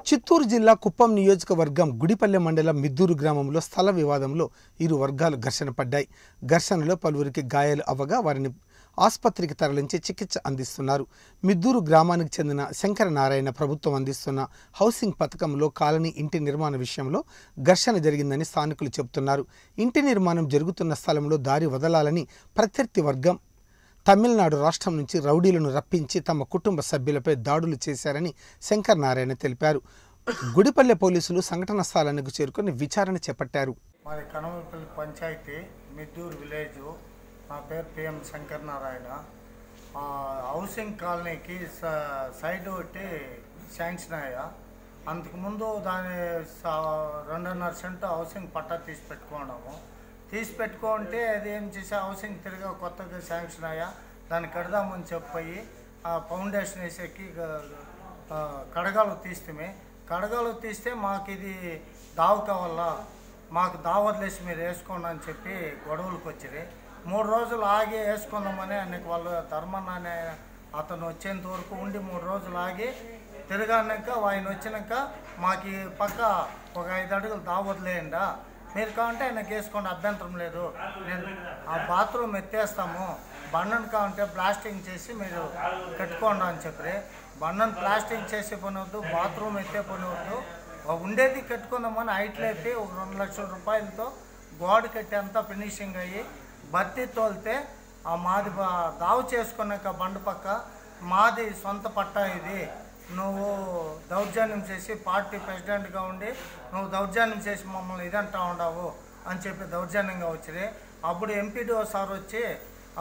చిత్తూరు జిల్లా కుప్పం నియోజకవర్గం గుడిపల్లె మండలం మిద్దూరు గ్రామంలో స్థల వివాదంలో ఇరు వర్గాలు ఘర్షణ పడ్డాయి ఘర్షణలో పలువురికి గాయాలు అవ్వగా వారిని ఆసుపత్రికి తరలించి చికిత్స అందిస్తున్నారు మిద్దూరు గ్రామానికి చెందిన శంకర నారాయణ ప్రభుత్వం అందిస్తున్న హౌసింగ్ పథకంలో కాలనీ ఇంటి నిర్మాణ విషయంలో ఘర్షణ జరిగిందని స్థానికులు చెబుతున్నారు ఇంటి నిర్మాణం జరుగుతున్న స్థలంలో దారి వదలాలని ప్రత్యర్థి వర్గం తమిళనాడు రాష్ట్రం నుంచి రౌడీలను రప్పించి తమ కుటుంబ సభ్యులపై దాడులు చేశారని శంకర్ నారాయణ తెలిపారు గుడిపల్లె పోలీసులు సంఘటన స్థలానికి చేరుకొని విచారణ చేపట్టారు మాది కనమపల్లి పంచాయతీ మిద్దూరు విలేజ్ నా పేరు పిఎం శంకర్ నారాయణ ఆ, హౌసింగ్ కాలనీకి స- సైడ్ ఒకటి శాంక్షన్ అయ్యా అంతకుముందు దాని స- రెండున్నర సెంటు హౌసింగ్ పట్టా తీసి పెట్టుకున్నాము తీసి పెట్టుకుంటే అది ఏం చేసి హౌసింగ్ తిరిగి కొత్తగా శాంక్షన్ అయ్యా దాన్ని కడదామని చెప్పి ఆ ఫౌండేషన్ వేసేకి గ- ఆ, కడగాలు తీస్తే కడగాలు తీస్తే మాకు ఇది దావు కావాలా మాకు దావ వదిలేసి మీరు వేసుకోండి అని చెప్పి గొడవలకు వచ్చిరి మూడు రోజులు ఆగి వేసుకుందామని ఆయనకి వాళ్ళు ధర్మన్న అనే అతను వచ్చేంత వరకు ఉండి మూడు రోజులు ఆగి తిరగాక ఆయన వచ్చినాక మాకు ఈ పక్క ఒక ఐదు అడుగులు దావ వదిలేయండా మీరు కావాలంటే ఆయనకి వేసుకోండి అభ్యంతరం లేదు నేను ఆ బాత్రూమ్ ఎత్తేస్తాము బండను కావాలంటే ప్లాస్టింగ్ చేసి మీరు కట్టుకోండి అని చెప్పి బండను ప్లాస్టింగ్ చేసే పని వద్దు బాత్రూమ్ ఎత్తే పని వద్దు ఉండేది కట్టుకుందామని హైట్ లేపి ఒక రెండు లక్షల రూపాయలతో గోడ కట్టి అంతా ఫినిషింగ్ అయ్యి బత్తి తోలితే ఆ మాది బా- దావు చేసుకున్నాక బండ పక్క మాది సొంత పట్టా ఇది నువ్వు దౌర్జన్యం చేసి పార్టీ ప్రెసిడెంట్గా ఉండి నువ్వు దౌర్జన్యం చేసి మమ్మల్ని ఇదంటా ఉండవు అని చెప్పి దౌర్జన్యంగా వచ్చిరి అప్పుడు ఎంపీడీఓ సార్ వచ్చి ఆ,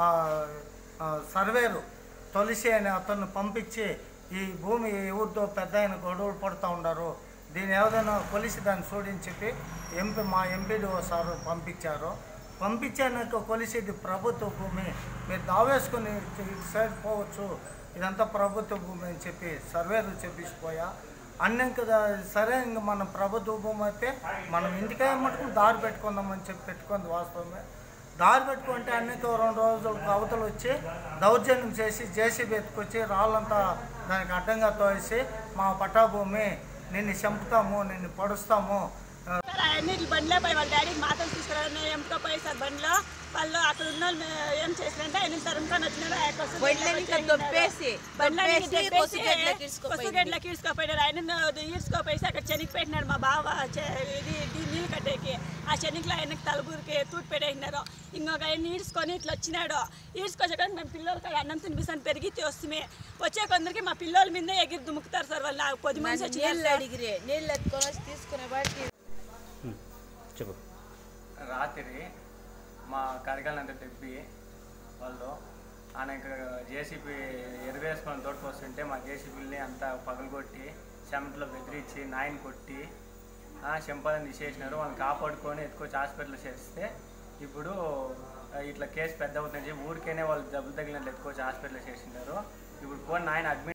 ఆ, సర్వేరు తొలిసి అనే అతన్ని పంపించి ఈ భూమి ఎవరితో పెద్ద ఆయన గొడవలు పడుతూ ఉన్నారు దీని ఏదైనా కొలిసి దాన్ని చూడని చెప్పి ఎంపీ మా ఎంపీడీఓ సార్ పంపించారు పంపించాక కొలిసి ఇది ప్రభుత్వ భూమి మీరు దావేసుకుని ఇటు ఇటు సైడ్ పోవచ్చు ఇదంతా ప్రభుత్వ భూమి అని చెప్పి సర్వేలు చెప్పిసిపోయా అన్నాక దా- సరే ఇంక మన ప్రభుత్వ భూమి అయితే మనం ఇంటికే మటుకు దారి పెట్టుకుందామని చెప్పి పెట్టుకుంది వాస్తవమే దారి పెట్టుకుంటే అన్నితో రెండు రోజులకు అవతలు వచ్చి దౌర్జన్యం చేసి జేసీబీ ఎత్తుకొచ్చి రాళ్ళంతా దానికి అడ్డంగా తోసి మా పట్టాభూమి నిన్ను చంపుతాము నిన్ను పడుస్తాము సార్ అవన్నీ బండిలో పోయి వాళ్ళ డాడీ మాటలు తీసుకురాని ఎంతో పోయి సార్ బండిలో వాళ్ళు అక్కడ ఉన్న వాళ్ళు మే- ఏం చేసినంటే ఆయన తరుముకొని వచ్చినారు ఆ కొసు బండ్లని ఇంకా దొబ్బేసి, బండ్లని దొబ్బేసి కొసుగేట్లకి ఈడ్చుకుపోయింది. కొసుగేట్లకి ఈడ్చుకోపోయినారు ఆయన ఈడ్చుకోపోయి అక్కడ చెనికి పెట్టినాడు మా బావ చె- ఇది ఇది నీళ్ళు కట్టేకి ఆ చెనికిలో ఆయనకి తలుపురికి తూటి పెట్టేసినారు ఇంకొక ఆయన ఈడ్చుకొని ఇట్లా వచ్చినాడు ఈడ్చుకొచ్చాక మేము పిల్లలు కాడ అన్నం తినిపిస్తాను పెరిగి వస్తే వచ్చే కొందరికి మా పిల్లల మీద ఎగిరి దుముకుతారు సార్ వాళ్ళు నాకు పొద్దు మనిషి నీళ్ళు వచ్చినారు సార్. అడిగిరి నీళ్ళు ఎత్తుకొని వచ్చి తీసుకునే వాటికి చెప్పు రాత్రి మా కరగాలంత తెప్పి వాళ్ళు ఆయన జేసీబీ ఎరువేసుకొని తోడుకొస్తుంటే మా జేసీబీని అంతా పగలగొట్టి చెమటలో బెదిరించి నాయన కొట్టి చెంపదని తీసేసినారు వాళ్ళని కాపాడుకొని ఎత్తుకొచ్చి హాస్పిటల్ చేస్తే ఇప్పుడు ఆ, ఇట్లా కేసు పెద్ద అవుతుంది ఊరికేనే వాళ్ళు దెబ్బలు తగిలినట్లు ఎత్తుకొచ్చి హాస్పిటల్ చేసినారు ఇప్పుడు పోనీ నాయన అడ్మిట్